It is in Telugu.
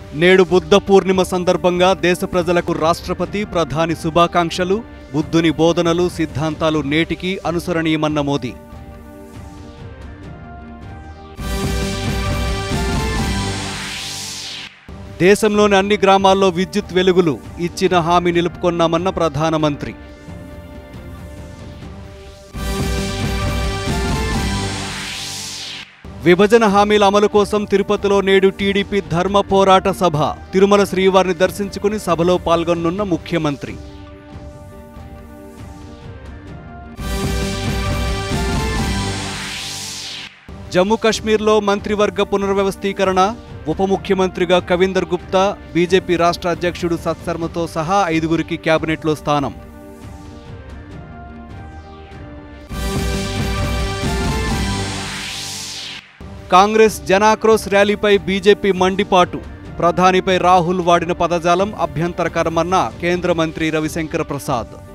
నేడు బుద్ధ పూర్ణిమ సందర్భంగా దేశ ప్రజలకు రాష్ట్రపతి ప్రధాని శుభాకాంక్షలు బుద్ధుని బోధనలు సిద్ధాంతాలు నేటికి అనుసరణీయమన్న మోదీ దేశంలోని అన్ని గ్రామాల్లో విద్యుత్ వెలుగులు ఇచ్చిన హామీ నిలుపుకొన్నామన్న ప్రధానమంత్రి విభజన హామీల అమలు కోసం తిరుపతిలో నేడు టీడీపీ ధర్మ పోరాట సభ తిరుమల శ్రీవారిని దర్శించుకుని సభలో పాల్గొనున్న ముఖ్యమంత్రి జమ్మూ కశ్మీర్లో మంత్రివర్గ పునర్వ్యవస్థీకరణ ఉప ముఖ్యమంత్రిగా కవీందర్ గుప్తా బీజేపీ రాష్ట్ర అధ్యక్షుడు సత్శర్మతో సహా ఐదుగురికి కేబినెట్లో స్థానం కాంగ్రెస్ జనాక్రోస్ ర్యాలీపై బీజేపీ మండిపాటు ప్రధానిపై రాహుల్ వాడిన పదజాలం అభ్యంతరకరమన్న కేంద్ర మంత్రి రవిశంకర్ ప్రసాద్